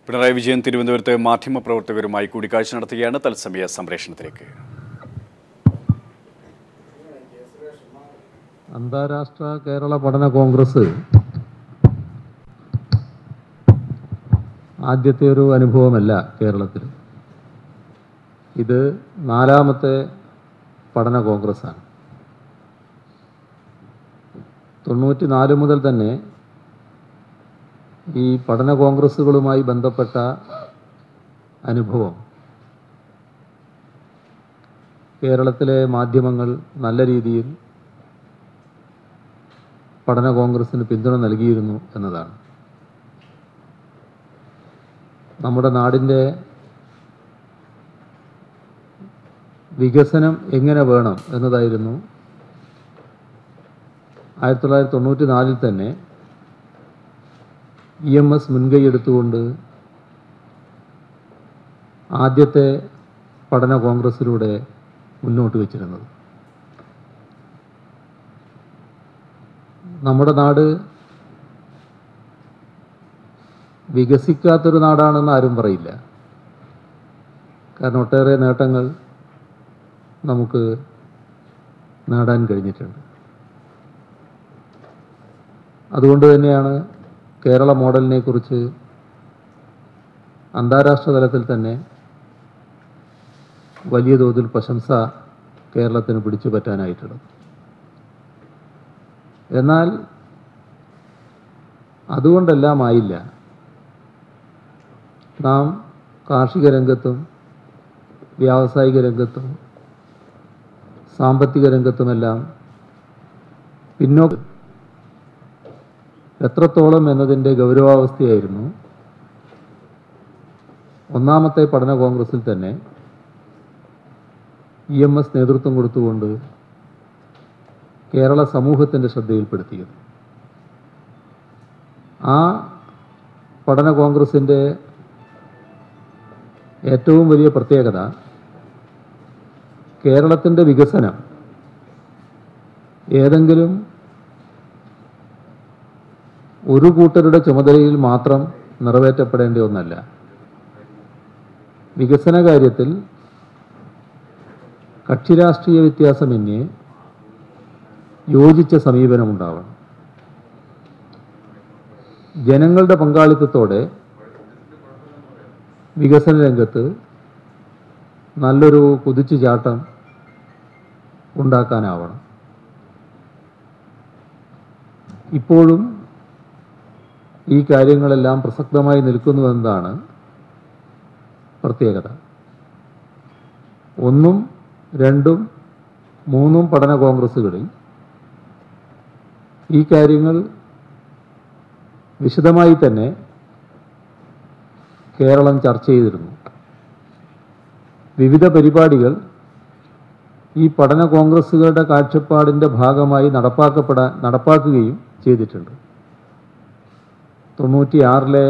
പിണറായി വിജയൻ തിരുവനന്തപുരത്ത് മാധ്യമപ്രവർത്തകരുമായി കൂടിക്കാഴ്ച നടത്തുകയാണ് തത്സമയ സംപ്രേഷണത്തിലേക്ക് അന്താരാഷ്ട്ര കേരള പഠന കോൺഗ്രസ് ആദ്യത്തെ ഒരു അനുഭവമല്ല കേരളത്തിൽ ഇത് നാലാമത്തെ പഠന കോൺഗ്രസ്സാണ് തൊണ്ണൂറ്റി നാല് മുതൽ തന്നെ ഈ പഠന കോൺഗ്രസ്സുകളുമായി ബന്ധപ്പെട്ട അനുഭവം കേരളത്തിലെ മാധ്യമങ്ങൾ നല്ല രീതിയിൽ പഠന കോൺഗ്രസിന് പിന്തുണ നൽകിയിരുന്നു എന്നതാണ് നമ്മുടെ നാടിൻ്റെ വികസനം എങ്ങനെ വേണം എന്നതായിരുന്നു ആയിരത്തി തൊള്ളായിരത്തി തൊണ്ണൂറ്റി നാലിൽ തന്നെ ഇ എം എസ് മുൻകൈയെടുത്തുകൊണ്ട് ആദ്യത്തെ പഠന കോൺഗ്രസ്സിലൂടെ മുന്നോട്ട് വച്ചിരുന്നത് നമ്മുടെ നാട് വികസിക്കാത്തൊരു നാടാണെന്ന് ആരും പറയില്ല കാരണം ഒട്ടേറെ നേട്ടങ്ങൾ നമുക്ക് നേടാൻ കഴിഞ്ഞിട്ടുണ്ട് അതുകൊണ്ട് തന്നെയാണ് കേരള മോഡലിനെ കുറിച്ച് അന്താരാഷ്ട്ര തലത്തിൽ തന്നെ വലിയ തോതിൽ പ്രശംസ കേരളത്തിന് പിടിച്ചു പറ്റാനായിട്ടുള്ളത് എന്നാൽ അതുകൊണ്ടെല്ലാം ആയില്ല നാം കാർഷിക രംഗത്തും വ്യാവസായിക രംഗത്തും സാമ്പത്തിക രംഗത്തുമെല്ലാം പിന്നോക്കം എത്രത്തോളം എന്നതിൻ്റെ ഗൗരവാവസ്ഥയായിരുന്നു ഒന്നാമത്തെ പഠന കോൺഗ്രസിൽ തന്നെ ഇ എം എസ് നേതൃത്വം കൊടുത്തുകൊണ്ട് കേരള സമൂഹത്തിൻ്റെ ശ്രദ്ധയിൽപ്പെടുത്തിയത് ആ പഠന കോൺഗ്രസിൻ്റെ ഏറ്റവും വലിയ പ്രത്യേകത കേരളത്തിൻ്റെ വികസനം ഏതെങ്കിലും ഒരു കൂട്ടരുടെ ചുമതലയിൽ മാത്രം നിറവേറ്റപ്പെടേണ്ട ഒന്നല്ല വികസന കാര്യത്തിൽ കക്ഷിരാഷ്ട്രീയ വ്യത്യാസമന്യേ യോജിച്ച സമീപനമുണ്ടാവണം ജനങ്ങളുടെ പങ്കാളിത്തത്തോടെ വികസന രംഗത്ത് നല്ലൊരു കുതിച്ചുചാട്ടം ഉണ്ടാക്കാനാവണം ഇപ്പോഴും ഈ കാര്യങ്ങളെല്ലാം പ്രസക്തമായി നിൽക്കുന്നുവെന്നതാണ് പ്രത്യേകത ഒന്നും രണ്ടും മൂന്നും പഠന കോൺഗ്രസ്സുകളിൽ ഈ കാര്യങ്ങൾ വിശദമായി തന്നെ കേരളം ചർച്ച ചെയ്തിരുന്നു വിവിധ പരിപാടികൾ ഈ പഠന കോൺഗ്രസ്സുകളുടെ കാഴ്ചപ്പാടിൻ്റെ ഭാഗമായി നടപ്പാക്കപ്പെടാൻ നടപ്പാക്കുകയും ചെയ്തിട്ടുണ്ട് തൊണ്ണൂറ്റിയാറിലെ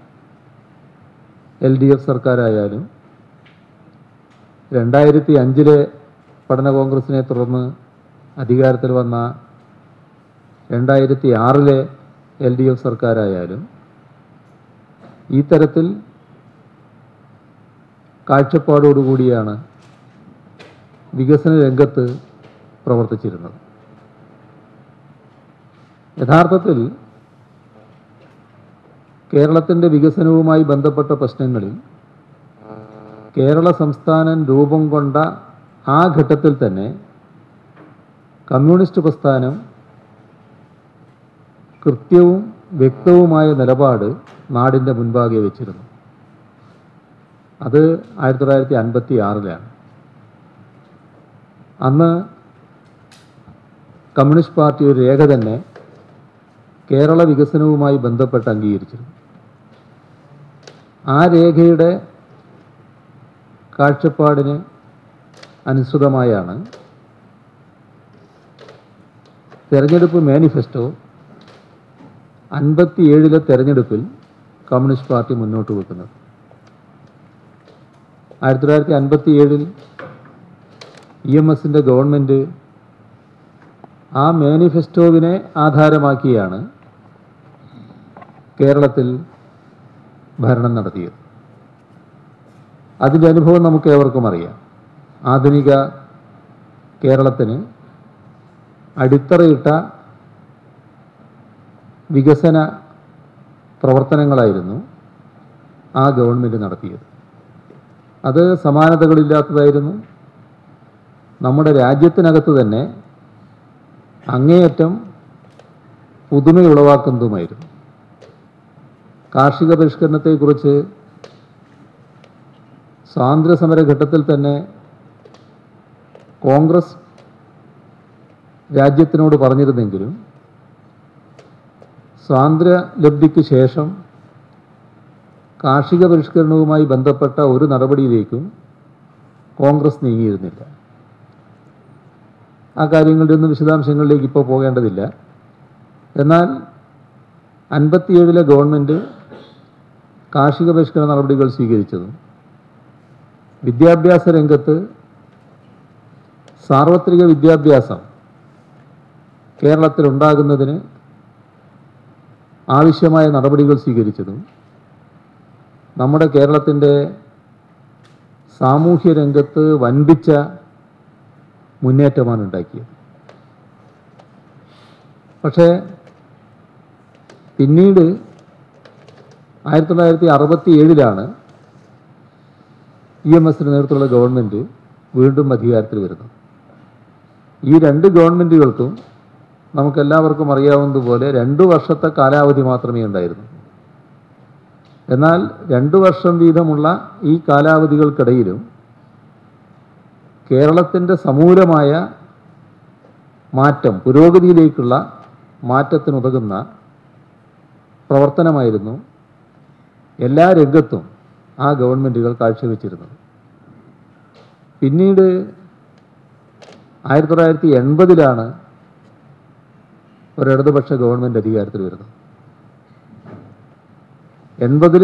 എൽ ഡി എഫ് സർക്കാരായാലും രണ്ടായിരത്തി അഞ്ചിലെ പഠന കോൺഗ്രസിനെ തുടർന്ന് അധികാരത്തിൽ വന്ന രണ്ടായിരത്തി ആറിലെ എൽ ഡി എഫ് സർക്കാരായാലും ഈ തരത്തിൽ കാഴ്ചപ്പാടോടുകൂടിയാണ് വികസന രംഗത്ത് പ്രവർത്തിച്ചിരുന്നത് യഥാർത്ഥത്തിൽ കേരളത്തിൻ്റെ വികസനവുമായി ബന്ധപ്പെട്ട പ്രശ്നങ്ങളിൽ കേരള സംസ്ഥാനം രൂപം കൊണ്ട ആ ഘട്ടത്തിൽ തന്നെ കമ്മ്യൂണിസ്റ്റ് പ്രസ്ഥാനം കൃത്യവും വ്യക്തവുമായ നിലപാട് നാടിൻ്റെ മുൻപാകെ വെച്ചിരുന്നു അത് ആയിരത്തി തൊള്ളായിരത്തി അൻപത്തി ആറിലാണ് അന്ന് കമ്മ്യൂണിസ്റ്റ് പാർട്ടി ഒരു രേഖ തന്നെ കേരള വികസനവുമായി ബന്ധപ്പെട്ട് അംഗീകരിച്ചിരുന്നു ആ രേഖയുടെ കാഴ്ചപ്പാടിന് അനുസൃതമായാണ് തെരഞ്ഞെടുപ്പ് മാനിഫെസ്റ്റോ അൻപത്തിയേഴിലെ തെരഞ്ഞെടുപ്പിൽ കമ്മ്യൂണിസ്റ്റ് പാർട്ടി മുന്നോട്ട് വെക്കുന്നത് ആയിരത്തി തൊള്ളായിരത്തി അൻപത്തി ഏഴിൽ ഇ എം എസിൻ്റെ ഗവൺമെൻറ് ആ മാനിഫെസ്റ്റോവിനെ ആധാരമാക്കിയാണ് കേരളത്തിൽ ഭരണം നടത്തിയത് അതിൻ്റെ അനുഭവം നമുക്ക് ഏവർക്കും അറിയാം ആധുനിക കേരളത്തിന് അടിത്തറയിട്ട വികസന പ്രവർത്തനങ്ങളായിരുന്നു ആ ഗവൺമെൻറ് നടത്തിയത് അത് സമാനതകളില്ലാത്തതായിരുന്നു നമ്മുടെ രാജ്യത്തിനകത്ത് തന്നെ അങ്ങേയറ്റം പുതുമയുളവാക്കുന്നതുമായിരുന്നു കാർഷിക പരിഷ്കരണത്തെക്കുറിച്ച് സ്വാതന്ത്ര്യ സമര ഘട്ടത്തിൽ തന്നെ കോൺഗ്രസ് രാജ്യത്തിനോട് പറഞ്ഞിരുന്നെങ്കിലും സ്വാതന്ത്ര്യ ലബ്ധിക്ക് ശേഷം കാർഷിക പരിഷ്കരണവുമായി ബന്ധപ്പെട്ട ഒരു നടപടിയിലേക്കും കോൺഗ്രസ് നീങ്ങിയിരുന്നില്ല ആ കാര്യങ്ങളുടെ ഒന്നും വിശദാംശങ്ങളിലേക്ക് ഇപ്പോൾ പോകേണ്ടതില്ല എന്നാൽ അൻപത്തിയേഴിലെ ഗവൺമെൻറ് കാർഷിക പരിഷ്കരണ നടപടികൾ സ്വീകരിച്ചതും വിദ്യാഭ്യാസ രംഗത്ത് സാർവത്രിക വിദ്യാഭ്യാസം കേരളത്തിലുണ്ടാകുന്നതിന് ആവശ്യമായ നടപടികൾ സ്വീകരിച്ചതും നമ്മുടെ കേരളത്തിൻ്റെ സാമൂഹ്യ രംഗത്ത് വൻപിച്ച മുന്നേറ്റമാണ് ഉണ്ടാക്കിയത് പക്ഷേ പിന്നീട് ആയിരത്തി തൊള്ളായിരത്തി അറുപത്തി ഏഴിലാണ് ഇ എം എസിന് നേതൃത്വമുള്ള ഗവൺമെൻറ് വീണ്ടും അധികാരത്തിൽ വരുന്നത് ഈ രണ്ട് ഗവൺമെൻറ്റുകൾക്കും നമുക്കെല്ലാവർക്കും അറിയാവുന്നതുപോലെ രണ്ടു വർഷത്തെ കാലാവധി മാത്രമേ ഉണ്ടായിരുന്നു എന്നാൽ രണ്ടു വർഷം വീതമുള്ള ഈ കാലാവധികൾക്കിടയിലും കേരളത്തിൻ്റെ സമൂലമായ മാറ്റം പുരോഗതിയിലേക്കുള്ള മാറ്റത്തിനുതകുന്ന പ്രവർത്തനമായിരുന്നു എല്ലാ രംഗത്തും ആ ഗവൺമെൻറ്റുകൾ കാഴ്ചവെച്ചിരുന്നത് പിന്നീട് ആയിരത്തി തൊള്ളായിരത്തി എൺപതിലാണ് ഒരു ഇടതുപക്ഷ ഗവൺമെൻറ് അധികാരത്തിൽ വരുന്നത് എൺപതിൽ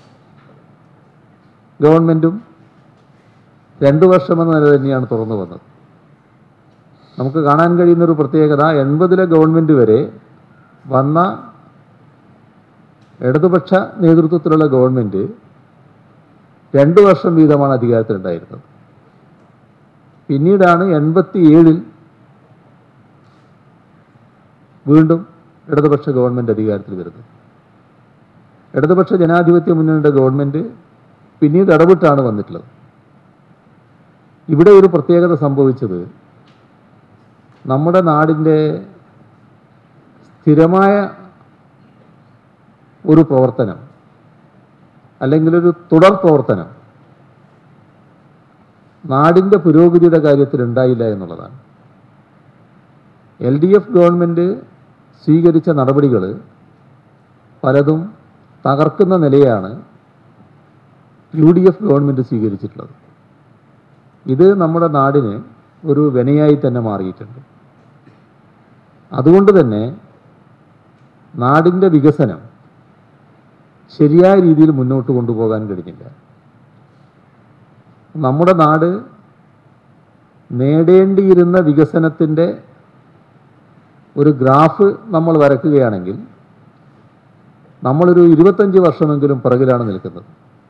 ഗവൺമെൻറ്റും രണ്ടു വർഷമെന്ന നില തന്നെയാണ് തുറന്നു വന്നത് നമുക്ക് കാണാൻ കഴിയുന്ന ഒരു പ്രത്യേകത എൺപതിലെ ഗവൺമെൻറ് വരെ വന്ന ഇടതുപക്ഷ നേതൃത്വത്തിലുള്ള ഗവൺമെൻറ് രണ്ടു വർഷം വീതമാണ് അധികാരത്തിലുണ്ടായിരുന്നത് പിന്നീടാണ് എൺപത്തി ഏഴിൽ വീണ്ടും ഇടതുപക്ഷ ഗവൺമെൻറ് അധികാരത്തിൽ വരുന്നത് ഇടതുപക്ഷ ജനാധിപത്യ മുന്നണിയുടെ ഗവൺമെൻറ് പിന്നീട് ഇടപെട്ടാണ് വന്നിട്ടുള്ളത് ഇവിടെ ഒരു പ്രത്യേകത സംഭവിച്ചത് നമ്മുടെ നാടിൻ്റെ സ്ഥിരമായ ഒരു പ്രവർത്തനം അല്ലെങ്കിൽ ഒരു തുടർ പ്രവർത്തനം നാടിൻ്റെ പുരോഗതിയുടെ കാര്യത്തിൽ ഉണ്ടായില്ല എന്നുള്ളതാണ് എൽ ഡി എഫ് ഗവൺമെൻറ് സ്വീകരിച്ച നടപടികൾ പലതും തകർക്കുന്ന നിലയാണ് യു ഡി എഫ് ഗവൺമെൻറ് സ്വീകരിച്ചിട്ടുള്ളത് ഇത് നമ്മുടെ നാടിന് ഒരു വിനയായി തന്നെ മാറിയിട്ടുണ്ട് അതുകൊണ്ട് തന്നെ നാടിൻ്റെ വികസനം ശരിയായ രീതിയിൽ മുന്നോട്ട് കൊണ്ടുപോകാൻ കഴിഞ്ഞില്ല നമ്മുടെ നാട് നേടേണ്ടിയിരുന്ന വികസനത്തിൻ്റെ ഒരു ഗ്രാഫ് നമ്മൾ വരക്കുകയാണെങ്കിൽ നമ്മളൊരു ഇരുപത്തഞ്ച് വർഷമെങ്കിലും പിറകിലാണ് നിൽക്കുന്നത്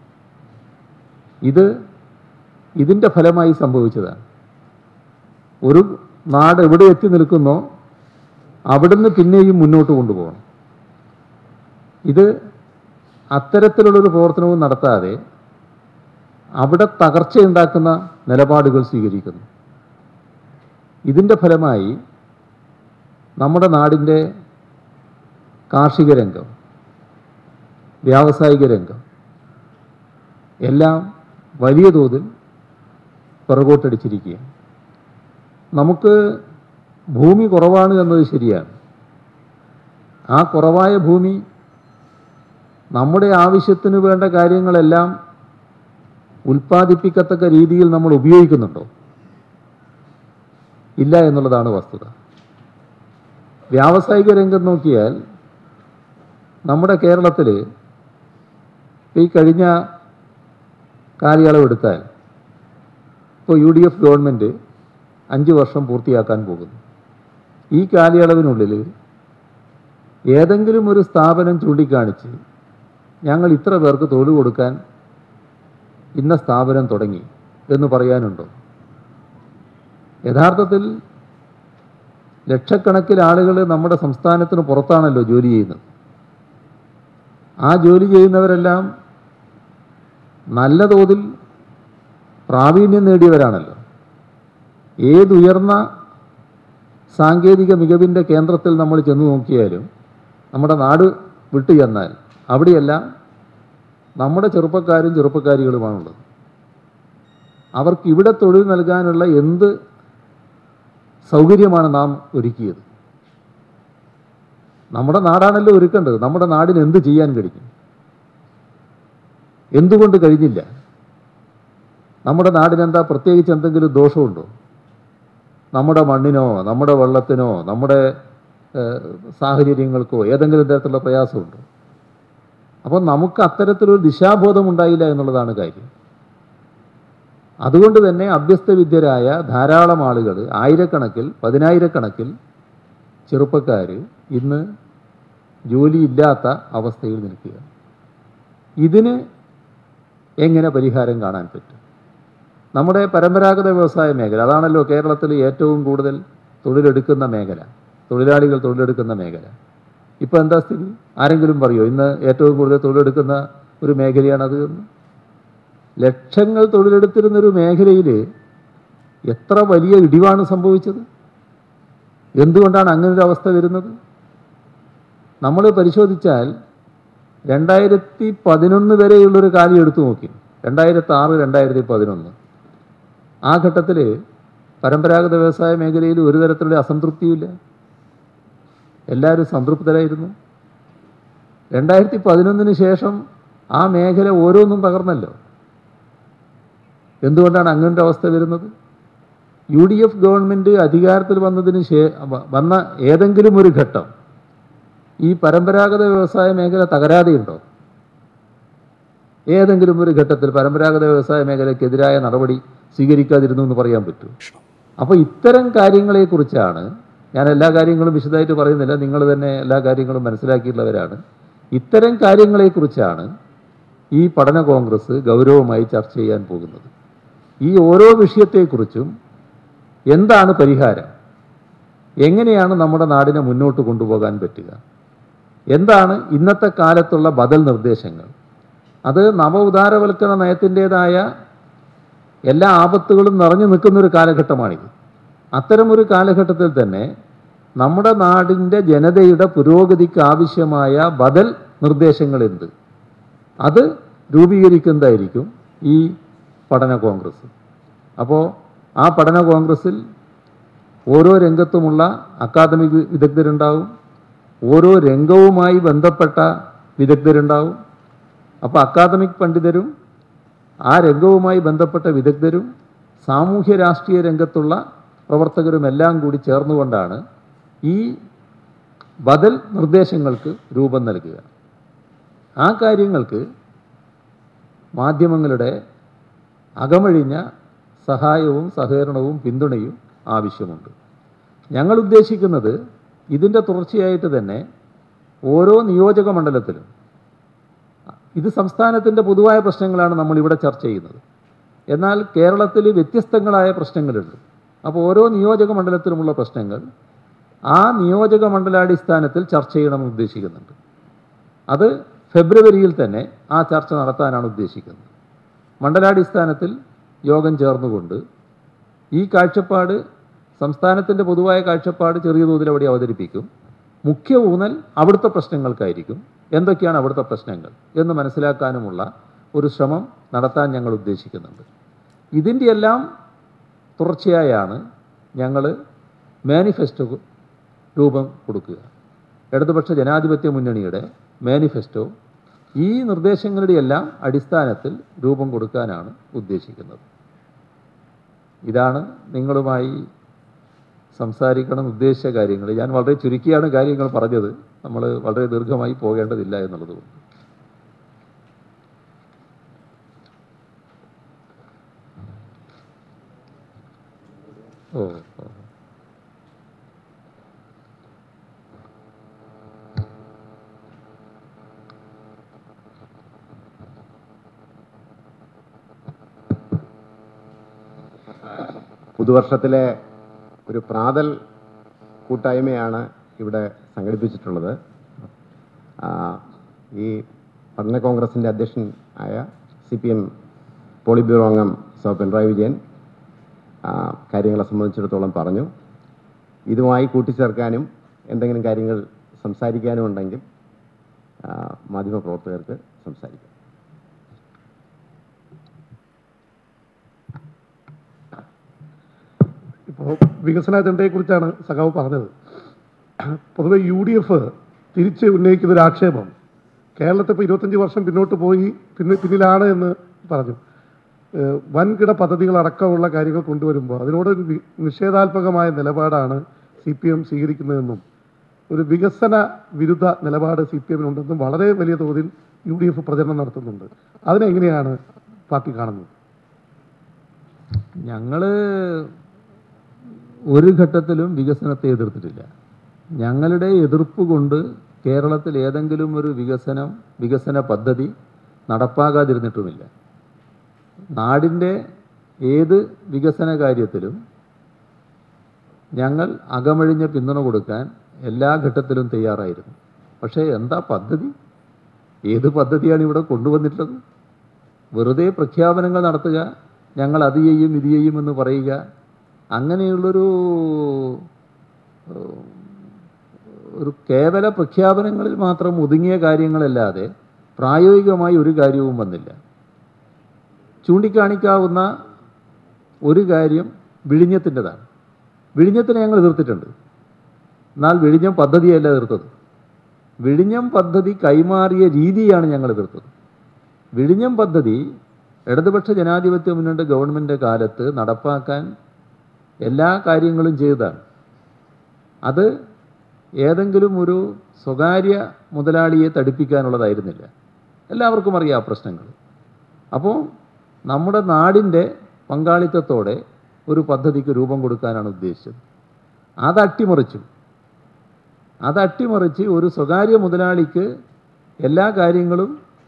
ഇത് ഇതിൻ്റെ ഫലമായി സംഭവിച്ചതാണ് ഒരു നാട് എവിടെ എത്തി നിൽക്കുന്നോ അവിടുന്ന് പിന്നെയും മുന്നോട്ട് കൊണ്ടുപോകണം ഇത് അത്തരത്തിലുള്ളൊരു പ്രവർത്തനവും നടത്താതെ അവിടെ തകർച്ചയുണ്ടാക്കുന്ന നിലപാടുകൾ സ്വീകരിക്കുന്നു ഇതിൻ്റെ ഫലമായി നമ്മുടെ നാടിൻ്റെ കാർഷിക രംഗം വ്യാവസായിക രംഗം എല്ലാം വലിയ തോതിൽ പിറകോട്ടടിച്ചിരിക്കുകയാണ് നമുക്ക് ഭൂമി കുറവാണ് എന്നത് ശരിയാണ് ആ കുറവായ ഭൂമി നമ്മുടെ ആവശ്യത്തിന് വേണ്ട കാര്യങ്ങളെല്ലാം ഉൽപ്പാദിപ്പിക്കത്തക്ക രീതിയിൽ നമ്മൾ ഉപയോഗിക്കുന്നുണ്ടോ ഇല്ല എന്നുള്ളതാണ് വസ്തുത വ്യാവസായിക രംഗം നോക്കിയാൽ നമ്മുടെ കേരളത്തിൽ ഈ കഴിഞ്ഞ കാലയളവ് എടുത്താൽ ഇപ്പോൾ യു ഡി എഫ് ഗവൺമെൻറ് അഞ്ച് വർഷം പൂർത്തിയാക്കാൻ പോകുന്നു ഈ കാലയളവിനുള്ളിൽ ഏതെങ്കിലും ഒരു സ്ഥാപനം ചൂണ്ടിക്കാണിച്ച് ഞങ്ങൾ ഇത്ര പേർക്ക് തൊഴിൽ കൊടുക്കാൻ ഇന്ന സ്ഥാപനം തുടങ്ങി എന്ന് പറയാനുണ്ടോ യഥാർത്ഥത്തിൽ ലക്ഷക്കണക്കിന് ആളുകൾ നമ്മുടെ സംസ്ഥാനത്തിന് പുറത്താണല്ലോ ജോലി ചെയ്യുന്നത് ആ ജോലി ചെയ്യുന്നവരെല്ലാം നല്ല തോതിൽ പ്രാവീണ്യം നേടിയവരാണല്ലോ ഏതുയർന്ന സാങ്കേതിക മികവിൻ്റെ കേന്ദ്രത്തിൽ നമ്മൾ ചെന്ന് നോക്കിയാലും നമ്മുടെ നാട് വിട്ടു ചെന്നാൽ അവിടെയെല്ലാം നമ്മുടെ ചെറുപ്പക്കാരും ചെറുപ്പക്കാരികളുമാണുള്ളത് അവർക്ക് ഇവിടെ തൊഴിൽ നൽകാനുള്ള എന്ത് സൗകര്യമാണ് നാം ഒരുക്കിയത് നമ്മുടെ നാടാണല്ലോ ഒരുക്കേണ്ടത് നമ്മുടെ നാടിന് എന്ത് ചെയ്യാൻ കഴിയും എന്തുകൊണ്ട് കഴിഞ്ഞില്ല നമ്മുടെ നാടിനെന്താ പ്രത്യേകിച്ച് എന്തെങ്കിലും ദോഷമുണ്ടോ നമ്മുടെ മണ്ണിനോ നമ്മുടെ വെള്ളത്തിനോ നമ്മുടെ ഏഹ്, സാഹചര്യങ്ങൾക്കോ ഏതെങ്കിലും തരത്തിലുള്ള പ്രയാസമുണ്ടോ അപ്പോൾ നമുക്ക് അത്തരത്തിലൊരു ദിശാബോധം ഉണ്ടായില്ല എന്നുള്ളതാണ് കാര്യം അതുകൊണ്ട് തന്നെ അഭ്യസ്തവിദ്യരായ ധാരാളം ആളുകൾ ആയിരക്കണക്കിൽ പതിനായിരക്കണക്കിൽ ചെറുപ്പക്കാർ ഇന്ന് ജോലിയില്ലാത്ത അവസ്ഥയിൽ നിൽക്കുക ഇതിന് എങ്ങനെ പരിഹാരം കാണാൻ പറ്റും നമ്മുടെ പരമ്പരാഗത വ്യവസായ മേഖല അതാണല്ലോ കേരളത്തിൽ ഏറ്റവും കൂടുതൽ തൊഴിലെടുക്കുന്ന മേഖല തൊഴിലാളികൾ തൊഴിലെടുക്കുന്ന മേഖല ഇപ്പോൾ എന്താ സ്ഥിതി ആരെങ്കിലും പറയുമോ ഇന്ന് ഏറ്റവും കൂടുതൽ തൊഴിലെടുക്കുന്ന ഒരു മേഖലയാണത് എന്ന് ലക്ഷങ്ങൾ തൊഴിലെടുത്തിരുന്നൊരു മേഖലയിൽ എത്ര വലിയ ഇടിവാണ് സംഭവിച്ചത് എന്തുകൊണ്ടാണ് അങ്ങനൊരു അവസ്ഥ വരുന്നത് നമ്മൾ പരിശോധിച്ചാൽ രണ്ടായിരത്തി പതിനൊന്ന് വരെയുള്ളൊരു കാലം എടുത്തു നോക്കി രണ്ടായിരത്തി ആറ് രണ്ടായിരത്തി പതിനൊന്ന് ആ ഘട്ടത്തിൽ പരമ്പരാഗത വ്യവസായ മേഖലയിൽ ഒരു തരത്തിലുള്ള അസംതൃപ്തിയുമില്ല എല്ലാവരും സംതൃപ്തരായിരുന്നു രണ്ടായിരത്തി പതിനൊന്നിന് ശേഷം ആ മേഖല ഓരോന്നും തകർന്നല്ലോ എന്തുകൊണ്ടാണ് അങ്ങനത്തെ അവസ്ഥ വരുന്നത് യു ഡി എഫ് ഗവൺമെൻറ് അധികാരത്തിൽ വന്നതിന് ശേ വ- വന്ന ഏതെങ്കിലും ഒരു ഘട്ടം ഈ പരമ്പരാഗത വ്യവസായ മേഖല തകരാതെയുണ്ടോ ഏതെങ്കിലും ഒരു ഘട്ടത്തിൽ പരമ്പരാഗത വ്യവസായ മേഖലയ്ക്കെതിരായ നടപടി സ്വീകരിക്കാതിരുന്നു എന്ന് പറയാൻ പറ്റൂ അപ്പോൾ ഇത്തരം കാര്യങ്ങളെക്കുറിച്ചാണ് ഞാൻ എല്ലാ കാര്യങ്ങളും വിശദമായിട്ട് പറയുന്നില്ല നിങ്ങൾ തന്നെ എല്ലാ കാര്യങ്ങളും മനസ്സിലാക്കിയിട്ടുള്ളവരാണ് ഇത്തരം കാര്യങ്ങളെക്കുറിച്ചാണ് ഈ പഠന കോൺഗ്രസ് ഗൗരവമായി ചർച്ച ചെയ്യാൻ പോകുന്നത് ഈ ഓരോ വിഷയത്തെക്കുറിച്ചും എന്താണ് പരിഹാരം എങ്ങനെയാണ് നമ്മുടെ നാടിനെ മുന്നോട്ട് കൊണ്ടുപോകാൻ പറ്റുക എന്താണ് ഇന്നത്തെ കാലത്തുള്ള ബദൽ നിർദ്ദേശങ്ങൾ അത് നവ ഉദാരവൽക്കരണ നയത്തിൻ്റെതായ എല്ലാ ആപത്തുകളും നിറഞ്ഞു നിൽക്കുന്ന ഒരു കാലഘട്ടമാണിത് അത്തരമൊരു കാലഘട്ടത്തിൽ തന്നെ നമ്മുടെ നാടിൻ്റെ ജനതയുടെ പുരോഗതിക്ക് ആവശ്യമായ ബദൽ നിർദ്ദേശങ്ങൾ എന്ത് അത് രൂപീകരിക്കുന്നതായിരിക്കും ഈ പഠന കോൺഗ്രസ് അപ്പോൾ ആ പഠന കോൺഗ്രസ്സിൽ ഓരോ രംഗത്തുമുള്ള അക്കാദമിക് വിദഗ്ധരുണ്ടാവും ഓരോ രംഗവുമായി ബന്ധപ്പെട്ട വിദഗ്ധരുണ്ടാവും അപ്പോൾ അക്കാദമിക് പണ്ഡിതരും ആ രംഗവുമായി ബന്ധപ്പെട്ട വിദഗ്ധരും സാമൂഹ്യ രാഷ്ട്രീയ രംഗത്തുള്ള പ്രവർത്തകരും എല്ലാം കൂടി ചേർന്നുകൊണ്ടാണ് ഈ ബദൽ നിർദ്ദേശങ്ങൾക്ക് രൂപം നൽകുക ആ കാര്യങ്ങൾക്ക് മാധ്യമങ്ങളുടെ അകമഴിഞ്ഞ സഹായവും സഹകരണവും പിന്തുണയും ആവശ്യമുണ്ട് ഞങ്ങൾ ഉദ്ദേശിക്കുന്നത് ഇതിൻ്റെ തുടർച്ചയായിട്ട് തന്നെ ഓരോ നിയോജക മണ്ഡലത്തിലും ഇത് സംസ്ഥാനത്തിൻ്റെ പൊതുവായ പ്രശ്നങ്ങളാണ് നമ്മളിവിടെ ചർച്ച ചെയ്യുന്നത് എന്നാൽ കേരളത്തിൽ വ്യത്യസ്തങ്ങളായ പ്രശ്നങ്ങളുണ്ട് അപ്പോൾ ഓരോ നിയോജക മണ്ഡലത്തിലുമുള്ള പ്രശ്നങ്ങൾ ആ നിയോജക മണ്ഡലാടിസ്ഥാനത്തിൽ ചർച്ച ചെയ്യണമെന്ന് ഉദ്ദേശിക്കുന്നുണ്ട് അത് ഫെബ്രുവരിയിൽ തന്നെ ആ ചർച്ച നടത്താനാണ് ഉദ്ദേശിക്കുന്നത് മണ്ഡലാടിസ്ഥാനത്തിൽ യോഗം ചേർന്നുകൊണ്ട് ഈ കാഴ്ചപ്പാട് സംസ്ഥാനത്തിൻ്റെ പൊതുവായ കാഴ്ചപ്പാട് ചെറിയ തോതിൽ അവിടെ അവതരിപ്പിക്കും മുഖ്യ ഊന്നൽ അവിടുത്തെ പ്രശ്നങ്ങൾക്കായിരിക്കും എന്തൊക്കെയാണ് അവിടുത്തെ പ്രശ്നങ്ങൾ എന്ന് മനസ്സിലാക്കാനുമുള്ള ഒരു ശ്രമം നടത്താൻ ഞങ്ങൾ ഉദ്ദേശിക്കുന്നുണ്ട് ഇതിൻ്റെ എല്ലാം തുടർച്ചയായാണ് ഞങ്ങൾ മാനിഫെസ്റ്റോ രൂപം കൊടുക്കുക ഇടതുപക്ഷ ജനാധിപത്യ മുന്നണിയുടെ മാനിഫെസ്റ്റോ ഈ നിർദ്ദേശങ്ങളുടെ എല്ലാം അടിസ്ഥാനത്തിൽ രൂപം കൊടുക്കാനാണ് ഉദ്ദേശിക്കുന്നത് ഇതാണ് നിങ്ങളുമായി സംസാരിക്കണം ഉദ്ദേശിച്ച കാര്യങ്ങൾ ഞാൻ വളരെ ചുരുക്കിയാണ് കാര്യങ്ങൾ പറഞ്ഞത് നമ്മൾ വളരെ ദീർഘമായി പോകേണ്ടതില്ല എന്നുള്ളത് കൊണ്ട് ഓ ഓ പുതുവർഷത്തിലെ ഒരു പ്രാതൽ കൂട്ടായ്മയാണ് ഇവിടെ സംഘടിപ്പിച്ചിട്ടുള്ളത് ആ, ഈ പഠന കോൺഗ്രസിൻ്റെ അധ്യക്ഷൻ ആയ C P M politburo അംഗം സോ പിണറായി വിജയൻ ആ, കാര്യങ്ങളെ സംബന്ധിച്ചിടത്തോളം പറഞ്ഞു ഇതുമായി കൂട്ടിച്ചേർക്കാനും എന്തെങ്കിലും കാര്യങ്ങൾ സംസാരിക്കാനും ഉണ്ടെങ്കിൽ ആ, മാധ്യമപ്രവർത്തകർക്ക് സംസാരിക്കാം ഇപ്പോൾ വികസന അജണ്ടയെക്കുറിച്ചാണ് സഖാവ് പറഞ്ഞത് പൊതുവെ യു ഡി എഫ് തിരിച്ച് ഉന്നയിക്കുന്ന ഒരു ആക്ഷേപം കേരളത്തിൽ ഇപ്പോൾ ഇരുപത്തഞ്ച് വർഷം പിന്നോട്ട് പോയി പിന്നെ പിന്നിലാണ് എന്ന് പറഞ്ഞു ഏഹ് വൻകിട പദ്ധതികളടക്കമുള്ള കാര്യങ്ങൾ കൊണ്ടുവരുമ്പോൾ അതിനോട് ഒരു വി- നിഷേധാത്മകമായ നിലപാടാണ് സി പി എം സ്വീകരിക്കുന്നതെന്നും ഒരു വികസന വിരുദ്ധ നിലപാട് സി പി എമ്മിനുണ്ടെന്നും വളരെ വലിയ തോതിൽ യു ഡി എഫ് പ്രചരണം നടത്തുന്നുണ്ട് അതിനെങ്ങനെയാണ് പാർട്ടി കാണുന്നത് ഞങ്ങൾ ഒരു ഘട്ടത്തിലും വികസനത്തെ എതിർത്തിട്ടില്ല ഞങ്ങളുടെ എതിർപ്പ് കൊണ്ട് കേരളത്തിൽ ഏതെങ്കിലും ഒരു വികസനം വികസന പദ്ധതി നടപ്പാകാതിരുന്നിട്ടുമില്ല നാടിൻ്റെ ഏത് വികസന കാര്യത്തിലും ഞങ്ങൾ അകമഴിഞ്ഞ പിന്തുണ കൊടുക്കാൻ എല്ലാ ഘട്ടത്തിലും തയ്യാറായിരുന്നു പക്ഷേ എന്താ പദ്ധതി ഏത് പദ്ധതിയാണ് ഇവിടെ കൊണ്ടുവന്നിട്ടുള്ളത് വെറുതെ പ്രഖ്യാപനങ്ങൾ നടത്തുക ഞങ്ങൾ അത് ചെയ്യും ഇത് ചെയ്യും എന്ന് പറയുക അങ്ങനെയുള്ളൊരു ഏഹ്, ഒരു കേവല പ്രഖ്യാപനങ്ങളിൽ മാത്രം ഒതുങ്ങിയ കാര്യങ്ങളല്ലാതെ പ്രായോഗികമായി ഒരു കാര്യവും വന്നില്ല ചൂണ്ടിക്കാണിക്കാവുന്ന ഒരു കാര്യം വിഴിഞ്ഞത്തിൻ്റെതാണ് വിഴിഞ്ഞത്തിനെ ഞങ്ങൾ എതിർത്തിട്ടുണ്ട് എന്നാൽ വിഴിഞ്ഞം പദ്ധതിയല്ല എതിർത്തത് വിഴിഞ്ഞം പദ്ധതി കൈമാറിയ രീതിയാണ് ഞങ്ങൾ എതിർത്തത് വിഴിഞ്ഞം പദ്ധതി ഇടതുപക്ഷ ജനാധിപത്യ മുന്നണി ഗവൺമെൻറ് കാലത്ത് നടപ്പാക്കാൻ എല്ലാ കാര്യങ്ങളും ചെയ്തതാണ് അത് ഏതെങ്കിലും ഒരു സ്വകാര്യ മുതലാളിയെ തടിപ്പിക്കാനുള്ളതായിരുന്നില്ല എല്ലാവർക്കും അറിയാം ആ പ്രശ്നങ്ങൾ അപ്പോൾ നമ്മുടെ നാടിൻ്റെ പങ്കാളിത്തത്തോടെ ഒരു പദ്ധതിക്ക് രൂപം കൊടുക്കാനാണ് ഉദ്ദേശിച്ചത് അത് അട്ടിമറിച്ചു അത് അട്ടിമറിച്ച് ഒരു സ്വകാര്യ മുതലാളിക്ക് എല്ലാ കാര്യങ്ങളും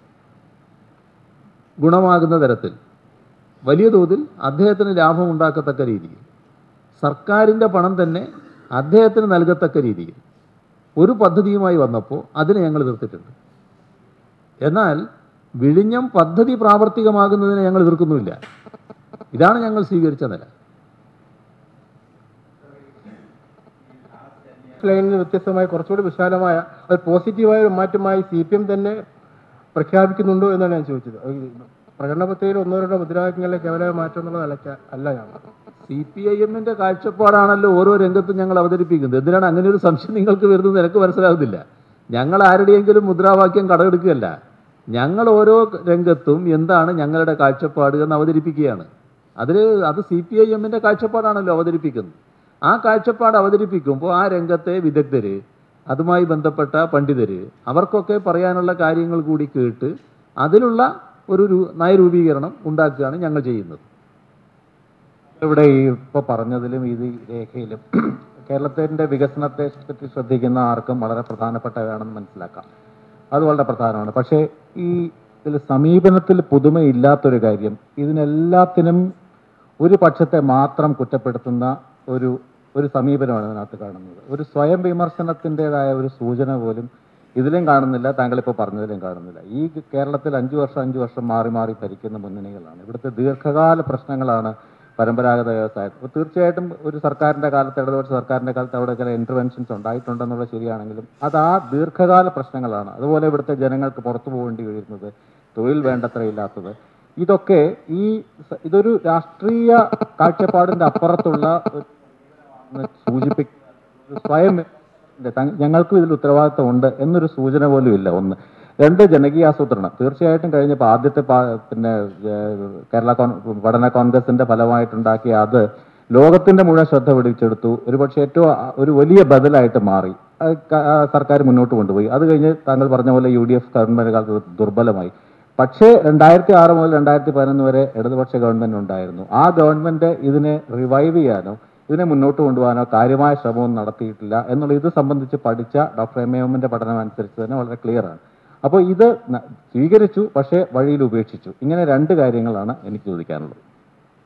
ഗുണമാകുന്ന തരത്തിൽ വലിയ തോതിൽ അദ്ദേഹത്തിന് ലാഭം ഉണ്ടാക്കത്തക്ക രീതിയിൽ സർക്കാരിൻ്റെ പണം തന്നെ അദ്ദേഹത്തിന് നൽകത്തക്ക രീതിയിൽ ഒരു പദ്ധതിയുമായി വന്നപ്പോൾ അതിനെ ഞങ്ങൾ എതിർത്തിട്ടുണ്ട് എന്നാൽ വിഴിഞ്ഞം പദ്ധതി പ്രാവർത്തികമാകുന്നതിനെ ഞങ്ങൾ എതിർക്കുന്നുമില്ല ഇതാണ് ഞങ്ങൾ സ്വീകരിച്ച നില ലൈനിൽ നിന്ന് വ്യത്യസ്തമായ കുറച്ചുകൂടി വിശാലമായ ഒരു പോസിറ്റീവായ ഒരു മാറ്റമായി സി പി എം തന്നെ പ്രഖ്യാപിക്കുന്നുണ്ടോ എന്നാണ് ഞാൻ ചോദിച്ചത് ഈ പ്രകടന പത്രികയിൽ ഒന്നോ രണ്ടോ മുദ്രാവാക്യങ്ങളിലെ കേവല മാറ്റം എന്നുള്ള നിലയ്ക്ക് അല്ല ഞാൻ സി പി ഐ എമ്മിൻ്റെ കാഴ്ചപ്പാടാണല്ലോ ഓരോ രംഗത്തും ഞങ്ങൾ അവതരിപ്പിക്കുന്നത് എന്തിനാണ് അങ്ങനെ ഒരു സംശയം നിങ്ങൾക്ക് വരുന്നത് എനിക്ക് മനസ്സിലാകുന്നില്ല ഞങ്ങൾ ആരുടെയെങ്കിലും മുദ്രാവാക്യം കടമെടുക്കുകയല്ല ഞങ്ങൾ ഓരോ രംഗത്തും എന്താണ് ഞങ്ങളുടെ കാഴ്ചപ്പാട് എന്ന് അവതരിപ്പിക്കുകയാണ് അതിൽ അത് സി പി ഐ എമ്മിൻ്റെ കാഴ്ചപ്പാടാണല്ലോ അവതരിപ്പിക്കുന്നത് ആ കാഴ്ചപ്പാട് അവതരിപ്പിക്കുമ്പോൾ ആ രംഗത്തെ വിദഗ്ധർ അതുമായി ബന്ധപ്പെട്ട പണ്ഡിതർ അവർക്കൊക്കെ പറയാനുള്ള കാര്യങ്ങൾ കൂടി കേട്ട് അതിലുള്ള ഒരു രു- നയരൂപീകരണം ഉണ്ടാക്കുകയാണ് ഞങ്ങൾ ചെയ്യുന്നത് ഇവിടെ ഈ ഇപ്പോൾ പറഞ്ഞതിലും ഇത് രേഖയിലും കേരളത്തിൻ്റെ വികസനത്തെ പറ്റി ശ്രദ്ധിക്കുന്ന ആർക്കും വളരെ പ്രധാനപ്പെട്ടവയാണെന്ന് മനസ്സിലാക്കാം അത് വളരെ പ്രധാനമാണ് പക്ഷേ ഈ ഇതിൽ സമീപനത്തിൽ പുതുമയില്ലാത്തൊരു കാര്യം ഇതിനെല്ലാത്തിനും ഒരു പക്ഷത്തെ മാത്രം കുറ്റപ്പെടുത്തുന്ന ഒരു ഒരു സമീപനമാണ് ഇതിനകത്ത് കാണുന്നത് ഒരു സ്വയം വിമർശനത്തിൻ്റെതായ ഒരു സൂചന പോലും ഇതിലും കാണുന്നില്ല താങ്കളിപ്പോൾ പറഞ്ഞതിലും കാണുന്നില്ല ഈ കേരളത്തിൽ അഞ്ചു വർഷം അഞ്ചു വർഷം മാറി മാറി ഭരിക്കുന്ന മുന്നണികളാണ് ഇവിടുത്തെ ദീർഘകാല പ്രശ്നങ്ങളാണ് പരമ്പരാഗത വ്യവസായം അപ്പോൾ തീർച്ചയായിട്ടും ഒരു സർക്കാരിൻ്റെ കാലത്ത് ഇടതുപക്ഷ സർക്കാരിൻ്റെ കാലത്ത് അവിടെ ചില ഇൻ്റർവെൻഷൻസ് ഉണ്ടായിട്ടുണ്ടെന്നുള്ളത് ശരിയാണെങ്കിലും അത് ആ ദീർഘകാല പ്രശ്നങ്ങളാണ് അതുപോലെ ഇവിടുത്തെ ജനങ്ങൾക്ക് പുറത്തു പോകേണ്ടി വരുന്നത് തൊഴിൽ വേണ്ടത്ര ഇല്ലാത്തത് ഇതൊക്കെ ഈ സ- ഇതൊരു രാഷ്ട്രീയ കാഴ്ചപ്പാടിൻ്റെ അപ്പുറത്തുള്ള ഒരു എന്ന് സൂചിപ്പിക്കുന്ന സ്വയം ഇല്ല, തങ്ങ- ഞങ്ങൾക്കും ഇതിൽ ഉത്തരവാദിത്വം ഉണ്ട് എന്നൊരു സൂചന പോലും ഇല്ല ഒന്ന് രണ്ട് ജനകീയാസൂത്രണം തീർച്ചയായിട്ടും കഴിഞ്ഞപ്പോൾ ആദ്യത്തെ പാ- പിന്നെ ഏഹ്, കേരള കോൺ പഠന കോൺഗ്രസിന്റെ ഫലമായിട്ടുണ്ടാക്കിയ അത് ലോകത്തിന്റെ മുഴുവൻ ശ്രദ്ധ പിടിച്ചെടുത്തു ഒരുപക്ഷെ ഏറ്റവും ആ- ഒരു വലിയ ബദലായിട്ട് മാറി അത് ക- ആ സർക്കാർ മുന്നോട്ട് കൊണ്ടുപോയി അത് കഴിഞ്ഞ് താങ്കൾ പറഞ്ഞ പോലെ യു ഡി എഫ് ഗവൺമെന്റ് കാലത്ത് അത് ദുർബലമായി പക്ഷേ രണ്ടായിരത്തി ആറ് മുതൽ രണ്ടായിരത്തി പതിനൊന്ന് വരെ ഇടതുപക്ഷ ഗവൺമെന്റ് ഉണ്ടായിരുന്നു ആ ഗവൺമെന്റ് ഇതിനെ റിവൈവ് ചെയ്യാനോ ഇതിനെ മുന്നോട്ട് കൊണ്ടുപോകാനോ കാര്യമായ ശ്രമമൊന്നും നടത്തിയിട്ടില്ല എന്നുള്ള ഇത് സംബന്ധിച്ച് പഠിച്ച ഡോക്ടർ എം എമ്മിന്റെ പഠനം അനുസരിച്ച് തന്നെ വളരെ ക്ലിയർ ആണ് അപ്പോൾ ഇത് ന- സ്വീകരിച്ചു പക്ഷേ വഴിയിൽ ഉപേക്ഷിച്ചു ഇങ്ങനെ രണ്ട് കാര്യങ്ങളാണ് എനിക്ക് ചോദിക്കാനുള്ളത്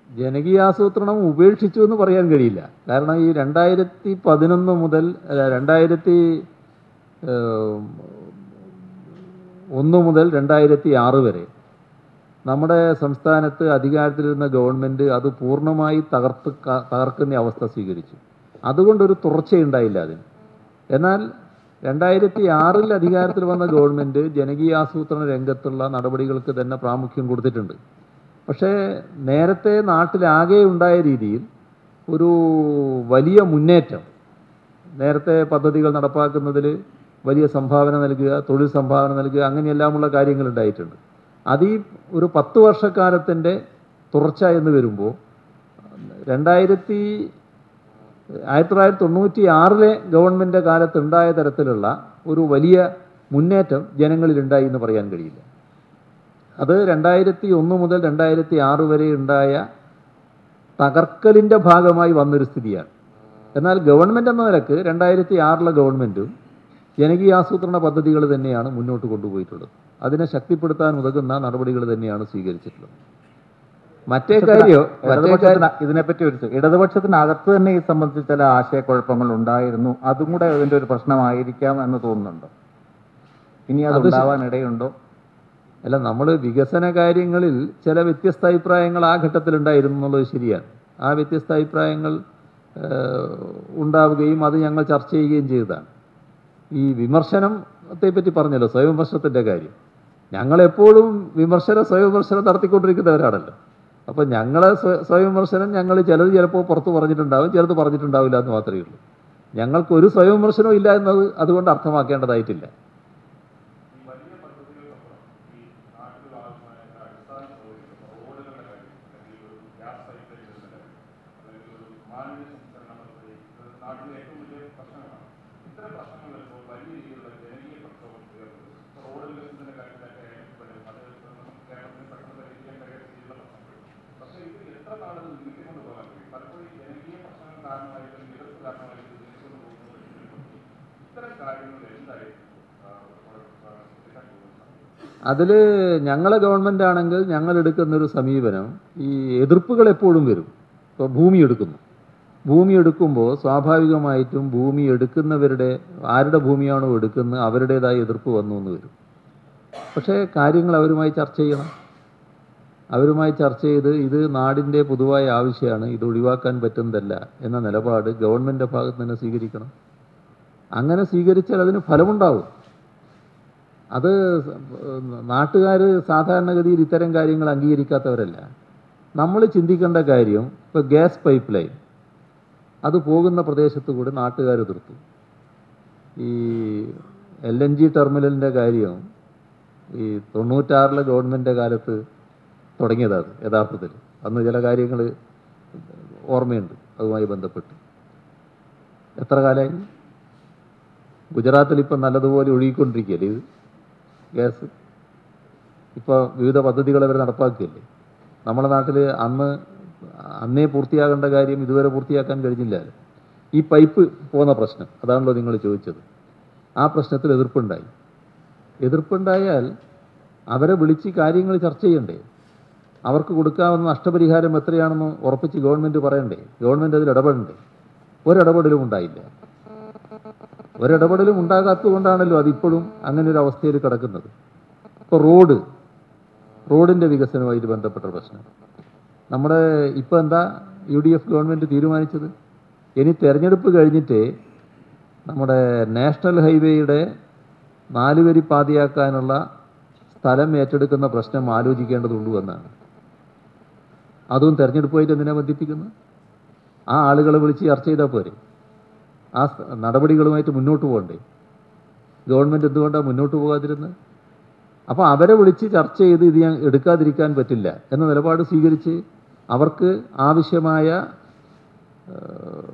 ജനകീയാസൂത്രണം ഉപേക്ഷിച്ചു എന്ന് പറയാൻ കഴിയില്ല കാരണം ഈ രണ്ടായിരത്തി പതിനൊന്ന് മുതൽ അല്ല, രണ്ടായിരത്തി ഏഹ്, ഒന്ന് മുതൽ രണ്ടായിരത്തി ആറ് വരെ നമ്മുടെ സംസ്ഥാനത്ത് അധികാരത്തിലിരുന്ന ഗവൺമെൻറ് അത് പൂർണ്ണമായി തകർത്ത് ക- തകർക്കുന്ന അവസ്ഥ സ്വീകരിച്ചു അതുകൊണ്ടൊരു തുടർച്ചയുണ്ടായില്ല അതിന് എന്നാൽ രണ്ടായിരത്തി ആറിൽ അധികാരത്തിൽ വന്ന ഗവൺമെൻറ് ജനകീയാസൂത്രണ രംഗത്തുള്ള നടപടികൾക്ക് തന്നെ പ്രാമുഖ്യം കൊടുത്തിട്ടുണ്ട് പക്ഷേ നേരത്തെ നാട്ടിലാകെ ഉണ്ടായ രീതിയിൽ ഒരു വലിയ മുന്നേറ്റം നേരത്തെ പദ്ധതികൾ നടപ്പാക്കുന്നതിൽ വലിയ സംഭാവന നൽകുക തൊഴിൽ സംഭാവന നൽകുക അങ്ങനെയെല്ലാമുള്ള കാര്യങ്ങൾ ഉണ്ടായിട്ടുണ്ട് അത് ഈ ഒരു പത്ത് വർഷക്കാലത്തിൻ്റെ തുടർച്ച എന്ന് വരുമ്പോൾ രണ്ടായിരത്തി ആയിരത്തി തൊള്ളായിരത്തി തൊണ്ണൂറ്റി ആറിലെ ഗവൺമെൻറ് കാലത്ത് ഉണ്ടായ തരത്തിലുള്ള ഒരു വലിയ മുന്നേറ്റം ജനങ്ങളിലുണ്ടായി എന്ന് പറയാൻ കഴിയില്ല അത് രണ്ടായിരത്തി ഒന്ന് മുതൽ രണ്ടായിരത്തി ആറ് വരെ ഉണ്ടായ തകർക്കലിൻ്റെ ഭാഗമായി വന്നൊരു സ്ഥിതിയാണ് എന്നാൽ ഗവൺമെൻറ് എന്ന നിലക്ക് രണ്ടായിരത്തി ആറിലെ ഗവൺമെൻറ്റും ജനകീയാസൂത്രണ പദ്ധതികൾ തന്നെയാണ് മുന്നോട്ട് കൊണ്ടുപോയിട്ടുള്ളത് അതിനെ ശക്തിപ്പെടുത്താൻ ഉതകുന്ന നടപടികൾ തന്നെയാണ് സ്വീകരിച്ചിട്ടുള്ളത് മറ്റേ കാര്യം മറ്റേ കാര്യം ഇടതുപക്ഷത്തിന് ഇതിനെപ്പറ്റി ഒരു ചെ- ഇടതുപക്ഷത്തിനകത്ത് തന്നെ ഈ സംബന്ധിച്ച് ചില ആശയക്കുഴപ്പങ്ങൾ ഉണ്ടായിരുന്നു അതും കൂടെ ഇതിന്റെ ഒരു പ്രശ്നമായിരിക്കാം എന്ന് തോന്നുന്നുണ്ടോ ഇനി അത് അത് ശ- ഉണ്ടാവാൻ ഇടയുണ്ടോ അല്ല നമ്മൾ വികസന കാര്യങ്ങളിൽ ചില വ്യത്യസ്ത അഭിപ്രായങ്ങൾ ആ ഘട്ടത്തിലുണ്ടായിരുന്നു എന്നുള്ളത് ശരിയാണ് ആ വ്യത്യസ്ത അഭിപ്രായങ്ങൾ ഏഹ്, ഉണ്ടാവുകയും അത് ഞങ്ങൾ ചർച്ച ചെയ്യുകയും ചെയ്തതാണ് ഈ വിമർശനത്തെ പറ്റി പറഞ്ഞല്ലോ സ്വയംവിമർശനത്തിൻ്റെ കാര്യം ഞങ്ങളെപ്പോഴും വിമർശനം സ്വയംവിമർശനം നടത്തിക്കൊണ്ടിരിക്കുന്നവരാണല്ലോ അപ്പോൾ ഞങ്ങളെ സ്വ- സ്വയംവിമർശനം ഞങ്ങൾ ചിലത് ചിലപ്പോൾ പുറത്ത് പറഞ്ഞിട്ടുണ്ടാവും ചിലത് പറഞ്ഞിട്ടുണ്ടാവില്ല എന്ന് മാത്രമേ ഉള്ളൂ ഞങ്ങൾക്ക് ഒരു സ്വയംവിമർശനവും ഇല്ല എന്നത് അതുകൊണ്ട് അർത്ഥമാക്കേണ്ടതായിട്ടില്ല അതിൽ ഞങ്ങളെ ഗവൺമെൻറ് ആണെങ്കിൽ ഞങ്ങൾ എടുക്കുന്നൊരു സമീപനം ഈ എതിർപ്പുകൾ എപ്പോഴും വരും ഇപ്പോൾ ഭൂമി എടുക്കുന്നു ഭൂമി എടുക്കുമ്പോൾ സ്വാഭാവികമായിട്ടും ഭൂമി എടുക്കുന്നവരുടെ ആരുടെ ഭൂമിയാണോ എടുക്കുന്നത് അവരുടേതായ എതിർപ്പ് വന്നു എന്ന് വരും പക്ഷേ കാര്യങ്ങൾ അവരുമായി ചർച്ച ചെയ്യണം അവരുമായി ചർച്ച ചെയ്ത് ഇത് നാടിൻ്റെ പൊതുവായ ആവശ്യമാണ് ഇത് ഒഴിവാക്കാൻ പറ്റുന്നതല്ല എന്ന നിലപാട് ഗവൺമെൻറ് ഭാഗത്ത് തന്നെ സ്വീകരിക്കണം അങ്ങനെ സ്വീകരിച്ചാൽ അതിന് ഫലമുണ്ടാവും അത് നാട്ടുകാർ സാധാരണഗതിയിൽ ഇത്തരം കാര്യങ്ങൾ അംഗീകരിക്കാത്തവരല്ല നമ്മൾ ചിന്തിക്കേണ്ട കാര്യം ഇപ്പോൾ ഗ്യാസ് പൈപ്പ് ലൈൻ അത് പോകുന്ന പ്രദേശത്ത് കൂടി നാട്ടുകാർ എതിർത്തു ഈ എൽ എൻ ജി ടെർമിനലിൻ്റെ കാര്യം ഈ തൊണ്ണൂറ്റാറിലെ ഗവൺമെൻറ് കാലത്ത് തുടങ്ങിയതാണ് യഥാർത്ഥത്തിൽ അന്ന് ചില കാര്യങ്ങൾ ഓർമ്മയുണ്ട് അതുമായി ബന്ധപ്പെട്ട് എത്ര കാലമായി ഗുജറാത്തിൽ ഇപ്പം നല്ലതുപോലെ ഒഴുകിക്കൊണ്ടിരിക്കുകയല്ലേ ഇത് ഗ്യാസ് ഇപ്പോൾ വിവിധ പദ്ധതികൾ അവർ നടപ്പാക്കുകയല്ലേ നമ്മുടെ നാട്ടിൽ അന്ന് അന്നേ പൂർത്തിയാകേണ്ട കാര്യം ഇതുവരെ പൂർത്തിയാക്കാൻ കഴിഞ്ഞില്ലല്ലോ ഈ പൈപ്പ് പോകുന്ന പ്രശ്നം അതാണല്ലോ നിങ്ങൾ ചോദിച്ചത് ആ പ്രശ്നത്തിൽ എതിർപ്പുണ്ടായി എതിർപ്പുണ്ടായാൽ അവരെ വിളിച്ച് കാര്യങ്ങൾ ചർച്ച ചെയ്യണ്ടേ അവർക്ക് കൊടുക്കാവുന്ന നഷ്ടപരിഹാരം എത്രയാണെന്ന് ഉറപ്പിച്ച് ഗവൺമെൻറ് പറയണ്ടേ ഗവൺമെൻറ് അതിൽ ഇടപെടണ്ടേ ഒരിടപെടലും ഉണ്ടായില്ല ഒരിടപെടലും ഉണ്ടാകാത്തത് കൊണ്ടാണല്ലോ അതിപ്പോഴും അങ്ങനെ ഒരു അവസ്ഥയിൽ കിടക്കുന്നത് ഇപ്പോൾ റോഡ് റോഡിൻ്റെ വികസനവുമായിട്ട് ബന്ധപ്പെട്ട പ്രശ്നം നമ്മുടെ ഇപ്പോൾ എന്താ യു ഡി എഫ് ഗവൺമെൻറ് തീരുമാനിച്ചത് ഇനി തെരഞ്ഞെടുപ്പ് കഴിഞ്ഞിട്ട് നമ്മുടെ നാഷണൽ ഹൈവേയുടെ നാലുവരി പാതയാക്കാനുള്ള സ്ഥലം ഏറ്റെടുക്കുന്ന പ്രശ്നം ആലോചിക്കേണ്ടതുള്ളൂ എന്നാണ് അതും തെരഞ്ഞെടുപ്പുമായിട്ട് എന്തിനാ ബന്ധിപ്പിക്കുന്നത് ആ ആളുകളെ വിളിച്ച് ചർച്ച ചെയ്താൽ പോരെ ആ സ- നടപടികളുമായിട്ട് മുന്നോട്ട് പോകണ്ടേ ഗവൺമെൻറ് എന്തുകൊണ്ടാണ് മുന്നോട്ട് പോകാതിരുന്നത് അപ്പോൾ അവരെ വിളിച്ച് ചർച്ച ചെയ്ത് ഇത് ഞാൻ എടുക്കാതിരിക്കാൻ പറ്റില്ല എന്ന നിലപാട് സ്വീകരിച്ച് അവർക്ക് ആവശ്യമായ ഏഹ്,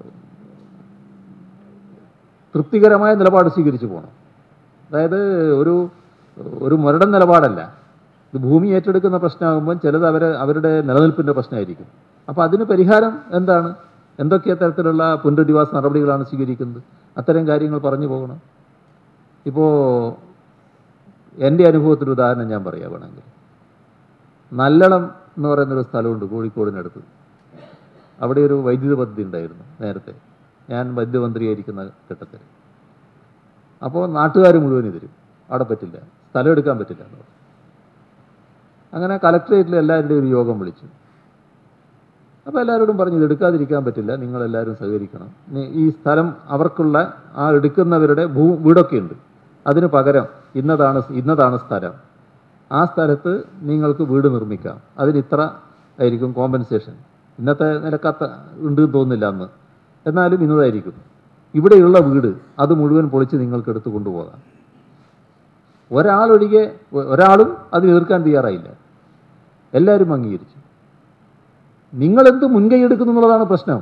തൃപ്തികരമായ നിലപാട് സ്വീകരിച്ചു പോകണം അതായത് ഒരു ഒരു മുരടൻ നിലപാടല്ല ഇത് ഭൂമി ഏറ്റെടുക്കുന്ന പ്രശ്നമാകുമ്പോൾ ചിലത് അവരെ അവരുടെ നിലനിൽപ്പിൻ്റെ പ്രശ്നമായിരിക്കും അപ്പോൾ അതിന് പരിഹാരം എന്താണ് എന്തൊക്കെ തരത്തിലുള്ള പുനരധിവാസ നടപടികളാണ് സ്വീകരിക്കുന്നത് അത്തരം കാര്യങ്ങൾ പറഞ്ഞു പോകണം ഇപ്പോൾ എൻ്റെ അനുഭവത്തിൽ ഉദാഹരണം ഞാൻ പറയാം വേണമെങ്കിൽ നല്ലളം എന്ന് പറയുന്നൊരു സ്ഥലമുണ്ട് കോഴിക്കോടിനടുത്ത് അവിടെ ഒരു വൈദ്യുത പദ്ധതി ഉണ്ടായിരുന്നു നേരത്തെ ഞാൻ വൈദ്യുത മന്ത്രിയായിരിക്കുന്ന ഘട്ടത്തിൽ അപ്പോൾ നാട്ടുകാർ മുഴുവൻ എതിരും അവിടെ പറ്റില്ല സ്ഥലം എടുക്കാൻ പറ്റില്ല എന്ന് പറഞ്ഞു. അങ്ങനെ കലക്ട്രേറ്റിൽ എല്ലാവരുടെയും ഒരു യോഗം വിളിച്ചു അപ്പോൾ എല്ലാവരോടും പറഞ്ഞു ഇത് എടുക്കാതിരിക്കാൻ പറ്റില്ല നിങ്ങളെല്ലാവരും സഹകരിക്കണം നി- ഈ സ്ഥലം അവർക്കുള്ള ആ എടുക്കുന്നവരുടെ ഭൂ വീടൊക്കെ ഉണ്ട് അതിന് പകരം ഇന്നതാണ് ഇന്നതാണ് സ്ഥലം ആ സ്ഥലത്ത് നിങ്ങൾക്ക് വീട് നിർമ്മിക്കാം അതിന് ഇത്ര ആയിരിക്കും കോമ്പൻസേഷൻ ഇന്നത്തെ നിലക്കത്ത ഉണ്ട് എന്ന് തോന്നുന്നില്ല അന്ന് എന്നാലും ഇന്നതായിരിക്കും ഇവിടെയുള്ള വീട് അത് മുഴുവൻ പൊളിച്ച് നിങ്ങൾക്ക് എടുത്തു കൊണ്ടുപോകാം ഒരാളൊഴികെ ഒ- ഒരാളും അതിന് എതിർക്കാൻ തയ്യാറായില്ല എല്ലാവരും അംഗീകരിച്ചു നിങ്ങളെന്ത് മുൻകൈ എടുക്കുന്നു എന്നുള്ളതാണ് പ്രശ്നം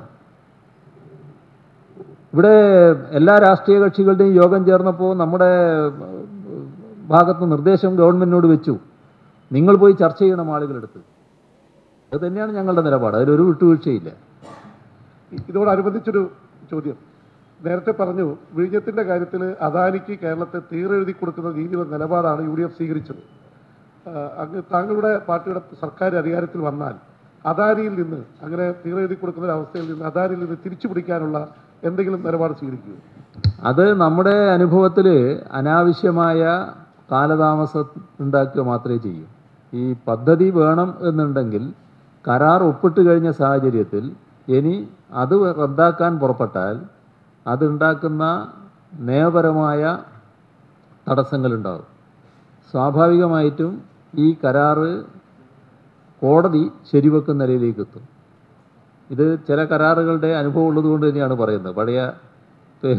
ഇവിടെ എല്ലാ രാഷ്ട്രീയ കക്ഷികളുടെയും യോഗം ചേർന്നപ്പോൾ നമ്മുടെ ഏഹ്, ഭാഗത്ത് നിർദ്ദേശം ഗവൺമെന്റിനോട് വെച്ചു നിങ്ങൾ പോയി ചർച്ച ചെയ്യണം ആളുകളെടുത്ത് അത് തന്നെയാണ് ഞങ്ങളുടെ നിലപാട് അതിലൊരു വിട്ടുവീഴ്ചയില്ല ഇതോടനുബന്ധിച്ചൊരു ചോദ്യം നേരത്തെ പറഞ്ഞു വിഴിഞ്ഞത്തിന്റെ കാര്യത്തിൽ അദാനിക്ക് കേരളത്തെ തീരെഴുതി കൊടുക്കുന്ന രീതിയിലുള്ള നിലപാടാണ് യു ഡി എഫ് സ്വീകരിച്ചത് ആ, അങ്ങ് താങ്കളുടെ പാർട്ടിയുടെ സർക്കാർ അധികാരത്തിൽ വന്നാൽ അദാനിയിൽ നിന്ന് അങ്ങനെ തീരെഴുതി കൊടുക്കുന്ന ഒരു അവസ്ഥയിൽ നിന്ന് അദാനിയിൽ നിന്ന് തിരിച്ചു പിടിക്കാനുള്ള എന്തെങ്കിലും നിലപാട് സ്വീകരിക്കുമോ അത് നമ്മുടെ അനുഭവത്തിൽ അനാവശ്യമായ കാലതാമസം ഉണ്ടാക്കുക മാത്രമേ ചെയ്യൂ ഈ പദ്ധതി വേണം എന്നുണ്ടെങ്കിൽ കരാർ ഒപ്പിട്ട് കഴിഞ്ഞ സാഹചര്യത്തിൽ ഇനി അത് റദ്ദാക്കാൻ പുറപ്പെട്ടാൽ അതുണ്ടാക്കുന്ന നിയമപരമായ തടസ്സങ്ങളുണ്ടാവും സ്വാഭാവികമായിട്ടും ഈ കരാറ് കോടതി ശരിവെക്കുന്ന നിലയിലേക്ക് എത്തും ഇത് ചില കരാറുകളുടെ അനുഭവം ഉള്ളതുകൊണ്ട് തന്നെയാണ് പറയുന്നത് പഴയ പേ-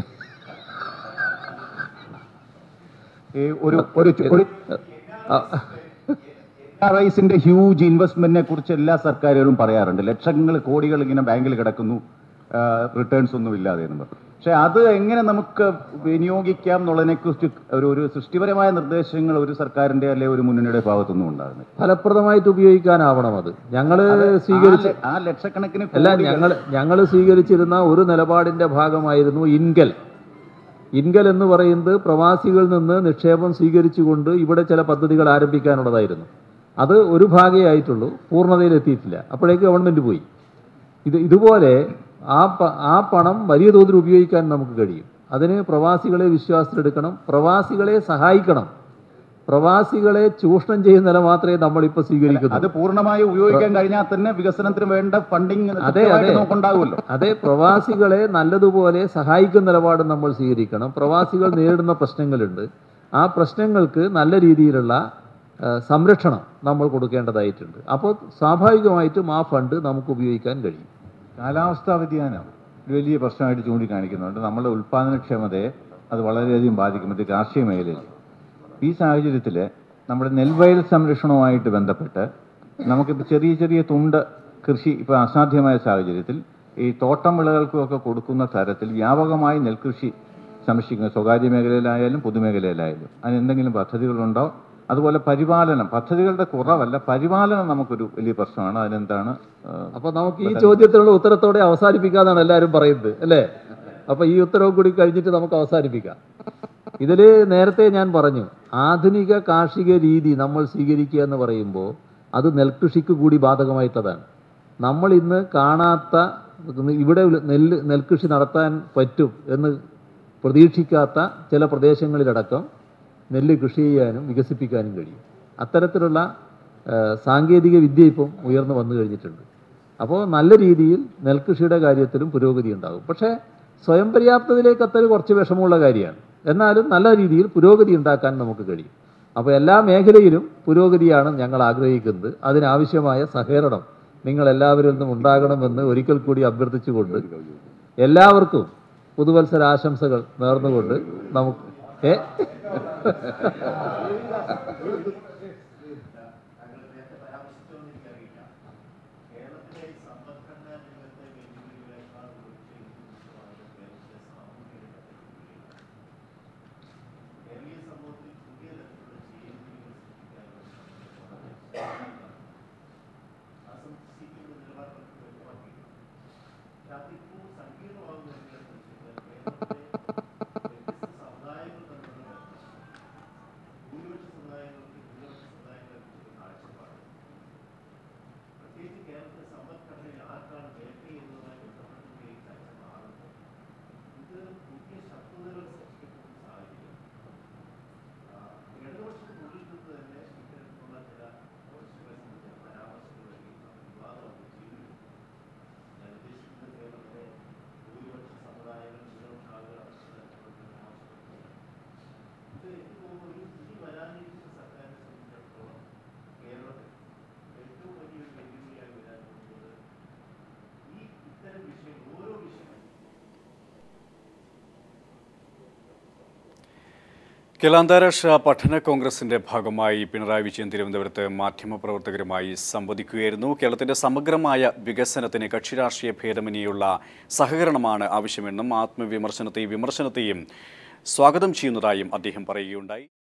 ഈ ഒരു ഒരു ചു- ഒരു ആ, റൈസിന്റെ ഹ്യൂജ് ഇൻവെസ്റ്റ്മെന്റിനെ കുറിച്ച് എല്ലാ സർക്കാരുകളും പറയാറുണ്ട് ലക്ഷങ്ങൾ കോടികൾ ഇങ്ങനെ ബാങ്കിൽ കിടക്കുന്നു റിട്ടേൺസ് ഒന്നും ഇല്ലാതെ എന്ന് പറഞ്ഞു. പക്ഷെ അത് എങ്ങനെ നമുക്ക് വിനിയോഗിക്കാം എന്നുള്ളതിനെ കുറിച്ച് ഒരു ഒരു സൃഷ്ടിപരമായ നിർദ്ദേശങ്ങൾ ഒരു സർക്കാരിന്റെ അല്ലെ ഒരു മുന്നണിയുടെ ഭാഗത്തൊന്നും ഉണ്ടാകുന്നില്ല ഫലപ്രദമായിട്ട് ഉപയോഗിക്കാനാവണം അത് ഞങ്ങൾ സ്വീകരിച്ച ആ ലക്ഷക്കണക്കിന് അല്ല കോടികൾ- ഞങ്ങൾ ഞങ്ങൾ സ്വീകരിച്ചിരുന്ന ഒരു നിലപാടിന്റെ ഭാഗമായിരുന്നു ഇൻകൽ ഇൻകൽ എന്ന് പറയുന്നത് പ്രവാസികളിൽ നിന്ന് നിക്ഷേപം സ്വീകരിച്ചുകൊണ്ട് ഇവിടെ ചില പദ്ധതികൾ ആരംഭിക്കാനുള്ളതായിരുന്നു അത് ഒരു ഭാഗേ ആയിട്ടുള്ളൂ പൂർണ്ണതയിൽ എത്തിയിട്ടില്ല അപ്പോഴേക്ക് ഗവൺമെന്റ് പോയി ഇത് ഇതുപോലെ ആ പ ആ പണം വലിയ തോതിൽ ഉപയോഗിക്കാൻ നമുക്ക് കഴിയും അതിന് പ്രവാസികളെ വിശ്വാസത്തിലെടുക്കണം പ്രവാസികളെ സഹായിക്കണം പ്രവാസികളെ ചൂഷണം ചെയ്യുന്ന നില മാത്രമേ നമ്മളിപ്പോൾ അത് സ്വീകരിക്കുന്നുള്ളൂ പൂർണ്ണമായി ഉപയോഗിക്കാൻ കഴിഞ്ഞാൽ തന്നെ വികസനത്തിന് വേണ്ട ഫണ്ടിങ് അതെ അതെ നോക്കുണ്ടാകുമല്ലോ അതെ പ്രവാസികളെ നല്ലതുപോലെ സഹായിക്കുന്ന നിലപാട് നമ്മൾ സ്വീകരിക്കണം പ്രവാസികൾ നേരിടുന്ന പ്രശ്നങ്ങളുണ്ട് ആ പ്രശ്നങ്ങൾക്ക് നല്ല രീതിയിലുള്ള ആ, സംരക്ഷണം നമ്മൾ കൊടുക്കേണ്ടതായിട്ടുണ്ട് അപ്പോൾ സ്വാഭാവികമായിട്ടും ആ ഫണ്ട് നമുക്ക് ഉപയോഗിക്കാൻ കഴിയും കാലാവസ്ഥാ വ്യതിയാനം ഒരു വലിയ പ്രശ്നമായിട്ട് ചൂണ്ടിക്കാണിക്കുന്നുണ്ട് നമ്മുടെ ഉൽപ്പാദനക്ഷമതയെ അത് വളരെയധികം ബാധിക്കും ഇത് കാർഷിക മേഖലയിൽ ഈ സാഹചര്യത്തിൽ നമ്മുടെ നെൽവയൽ സംരക്ഷണവുമായിട്ട് ബന്ധപ്പെട്ട് നമുക്കിപ്പോൾ ചെറിയ ചെറിയ തുണ്ട് കൃഷി ഇപ്പോൾ അസാധ്യമായ സാഹചര്യത്തിൽ ഈ തോട്ടം വിളകൾക്കുമൊക്കെ കൊടുക്കുന്ന തരത്തിൽ വ്യാപകമായി നെൽകൃഷി സംരക്ഷിക്കുന്ന സ്വകാര്യ മേഖലയിലായാലും പൊതുമേഖലയിലായാലും അതിന് എന്തെങ്കിലും പദ്ധതികളുണ്ടോ അതുപോലെ പരിപാലനം പദ്ധതികളുടെ കുറവല്ല പരിപാലനം നമുക്കൊരു വലിയ പ്രശ്നമാണ് അതിനെന്താണ് ആ, അപ്പോൾ നമുക്ക് ഈ ചോദ്യത്തിനുള്ള ഉത്തരത്തോടെ അവസാനിപ്പിക്കാന്നാണ് എല്ലാവരും പറയുന്നത് അല്ലേ അപ്പോൾ ഈ ഉത്തരവ് കൂടി കഴിഞ്ഞിട്ട് നമുക്ക് അവസാനിപ്പിക്കാം ഇതിൽ നേരത്തെ ഞാൻ പറഞ്ഞു ആധുനിക കാർഷിക രീതി നമ്മൾ സ്വീകരിക്കുക എന്ന് പറയുമ്പോൾ അത് നെൽകൃഷിക്ക് കൂടി ബാധകമായിട്ടതാണ് നമ്മൾ ഇന്ന് കാണാത്ത ഇവിടെ നെല്ല് നെൽകൃഷി നടത്താൻ പറ്റും എന്ന് പ്രതീക്ഷിക്കാത്ത ചില പ്രദേശങ്ങളിലടക്കം നെല്ല് കൃഷി ചെയ്യാനും വികസിപ്പിക്കാനും കഴിയും അത്തരത്തിലുള്ള ആ, സാങ്കേതിക വിദ്യ ഇപ്പം ഉയർന്നു വന്നു കഴിഞ്ഞിട്ടുണ്ട് അപ്പോൾ നല്ല രീതിയിൽ നെൽകൃഷിയുടെ കാര്യത്തിലും പുരോഗതി ഉണ്ടാകും പക്ഷേ സ്വയം പര്യാപ്തതയിലേക്ക് എത്തൽ കുറച്ച് വിഷമമുള്ള കാര്യമാണ് എന്നാലും നല്ല രീതിയിൽ പുരോഗതി ഉണ്ടാക്കാൻ നമുക്ക് കഴിയും അപ്പോൾ എല്ലാ മേഖലയിലും പുരോഗതിയാണ് ഞങ്ങൾ ആഗ്രഹിക്കുന്നത് അതിനാവശ്യമായ സഹകരണം നിങ്ങൾ എല്ലാവരിൽ നിന്നും ഉണ്ടാകണമെന്ന് ഒരിക്കൽ കൂടി അഭ്യർത്ഥിച്ചുകൊണ്ട് എല്ലാവർക്കും പുതുവത്സര ആശംസകൾ നേർന്നുകൊണ്ട് നമുക്ക് ഏ കേരള അന്താരാഷ്ട്ര പഠന കോൺഗ്രസിന്റെ ഭാഗമായി പിണറായി വിജയൻ തിരുവനന്തപുരത്ത് മാധ്യമപ്രവർത്തകരുമായി സംവദിക്കുകയായിരുന്നു കേരളത്തിന്റെ സമഗ്രമായ വികസനത്തിന് കക്ഷിരാഷ്ട്രീയ ഭേദമന്യുള്ള സഹകരണമാണ് ആവശ്യമെന്നും ആത്മവിമർശനത്തെയും വിമർശനത്തെയും സ്വാഗതം ചെയ്യുന്നതായും അദ്ദേഹം പറയുകയുണ്ടായി